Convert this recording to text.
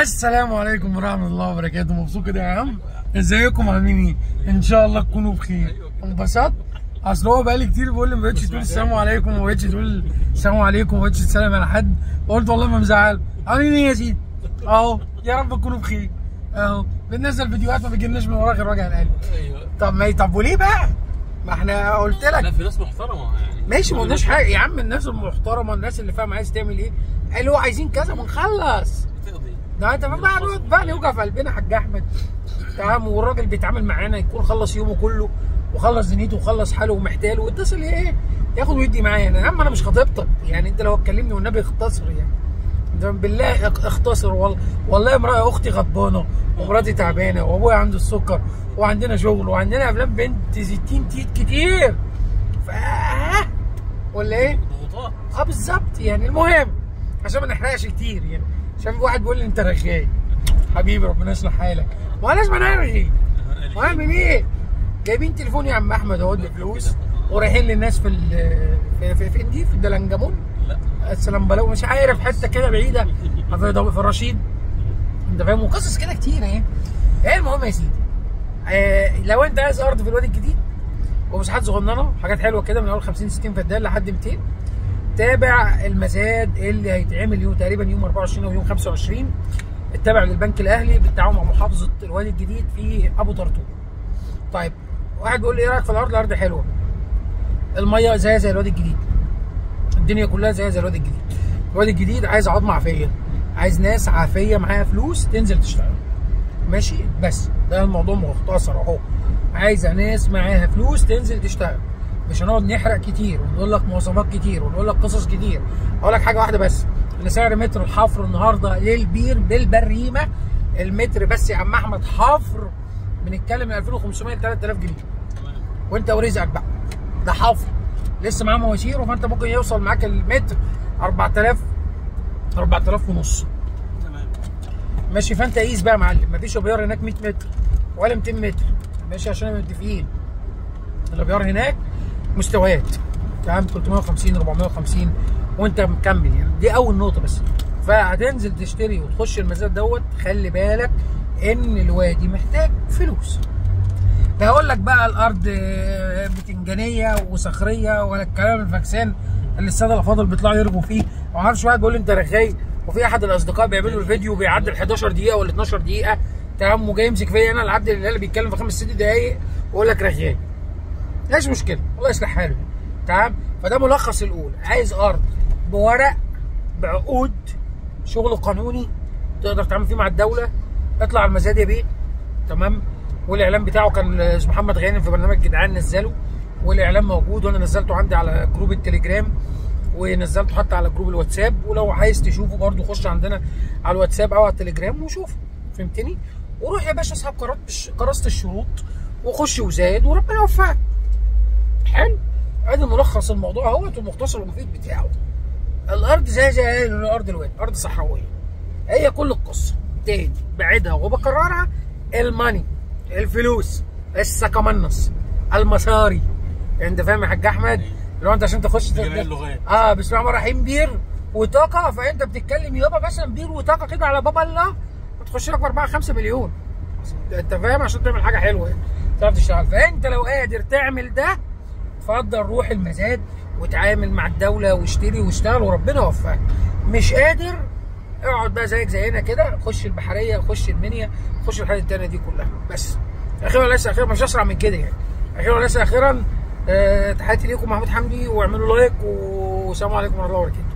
السلام عليكم ورحمة الله وبركاته مبسوط كده يا عم ازيكم عاملين ايه؟ ان شاء الله تكونوا بخير انبسطت اصل هو بقالي كتير بيقول لي ما بقتش تقول السلام عليكم وما بقتش تقول السلام عليكم وما بقتش تسلم على حد قلت والله ما مزعل عاملين ايه يا سيدي؟ اهو يا رب تكونوا بخير اهو بننزل فيديوهات ما بيجيلناش من وراك غير وجع القلب ايوه طب ما طب وليه بقى؟ ما احنا قلت لك لا في ناس محترمه يعني ماشي ما قلناش حاجه يا عم الناس المحترمه الناس اللي فاهمه عايز تعمل ايه قالوا عايزين كذا بنخلص بتقضي ده انت بقى نقعد بقى نوجع في قلبنا حاج احمد تمام والراجل بيتعامل معانا يكون خلص يومه كله وخلص دنيته وخلص حاله ومحتاله واتصل ايه ياخد ويدي معايا انا يا عم انا مش خطيبتك يعني انت لو اتكلمني والنبي اختصر يعني ده بالله اخ- اختصر والله والله امراه اختي غضبانه ومراتي تعبانه وابويا عنده السكر وعندنا شغل وعندنا افلام بنت 60 تيت كتير ف ولا ايه؟ ضغوطات اه بالظبط يعني المهم عشان ما نحرقش كتير يعني عشان في واحد بيقول لي انت رغاي حبيبي ربنا يصلح حالك وانا لازم ارغي واعمل ايه؟ جايبين تليفون يا عم احمد اهو بفلوس ورايحين للناس في ال- في في فين دي في الدلنجمون لا السلام بلاو مش عارف حته كده بعيده في في الرشيد انت فاهم وقصص كده كتير اهي ايه المهم يا سيدي آه لو انت عايز ارض في الوادي الجديد ومساحات صغننه حاجات حلوه كده من اول 50 60 فدان لحد 200 تابع المزاد اللي هيتعمل يوم تقريبا يوم 24 او يوم 25 التابع للبنك الاهلي بالتعاون مع محافظه الوادي الجديد في ابو طرطوق. طيب واحد بيقول لي ايه رايك في الارض؟ الارض حلوه. الميه زي زي الوادي الجديد. الدنيا كلها زي زي الوادي الجديد. الوادي الجديد عايز عظمه عافيه. عايز ناس عافيه معاها فلوس تنزل تشتغل. ماشي بس ده الموضوع مختصر اهو. عايزه ناس معاها فلوس تنزل تشتغل. مش هنقعد نحرق كتير ونقول لك مواصفات كتير ونقول لك قصص كتير. اقول لك حاجه واحده بس ان سعر متر الحفر النهارده للبير بالبريمه المتر بس يا عم احمد حفر بنتكلم من 2500 ل 3000 جنيه. تمام وانت ورزقك بقى ده حفر لسه معاه مواسير فانت ممكن يوصل معاك المتر 4000 4000 ونص تمام ماشي فانت قيس بقى يا معلم مفيش ابيار هناك 100 متر ولا 200 متر ماشي عشان نبقى متفقين الابيار هناك مستويات تمام 350 450 وانت مكمل يعني دي اول نقطه بس فهتنزل تشتري وتخش المزاد دوت خلي بالك ان الوادي محتاج فلوس لا هقول لك بقى الارض آه، بتنجانيه وصخريه ولا الكلام الفاكسان اللي الساده الافاضل بيطلعوا يرغوا فيه ما اعرفش واحد بيقول لي انت رغاي وفي احد الاصدقاء بيعملوا الفيديو بيعدي ال 11 دقيقه ولا 12 دقيقه تمام وجاي يمسك فيا انا العبد اللي بيتكلم في خمس ست دقايق ويقول لك رغاي مفيش مشكله الله يصلح حاله تمام فده ملخص الاولى عايز ارض بورق بعقود شغل قانوني تقدر تعمل فيه مع الدوله اطلع على المزاد يا بيه تمام والاعلان بتاعه كان اسمه محمد غانم في برنامج جدعان نزله والاعلان موجود وانا نزلته عندي على جروب التليجرام ونزلته حتى على جروب الواتساب ولو عايز تشوفه برضو خش عندنا على الواتساب او على التليجرام وشوفه فهمتني وروح يا باشا اسحب كراسه كراسه الشروط وخش وزايد وربنا يوفقك حلو ادي ملخص الموضوع اهوت والمختصر المفيد بتاعه الارض زي زي الارض الوادي ارض صحراويه هي كل القصه تاني بعيدها وبكررها الماني الفلوس السكمنس المصاري انت فاهم يا حاج احمد لو انت عشان تخش جميع اللغات. اه بسم الله الرحمن الرحيم بير وطاقه فانت بتتكلم يابا مثلا بير وطاقه كده على باب الله بتخش لك ب 4 5 مليون انت فاهم عشان تعمل حاجه حلوه يعني تعرف تشتغل فانت لو قادر تعمل ده اتفضل روح المزاد وتعامل مع الدوله واشتري واشتغل وربنا يوفقك مش قادر اقعد بقى زيك زينا كده خش البحريه خش المنيا خش الحاجات التانيه دي كلها بس اخيرا وليس اخيرا مش اسرع من كده يعني اخيرا وليس اخيرا آه، تحياتي ليكم محمود حمدي واعملوا لايك والسلام عليكم ورحمه الله وبركاته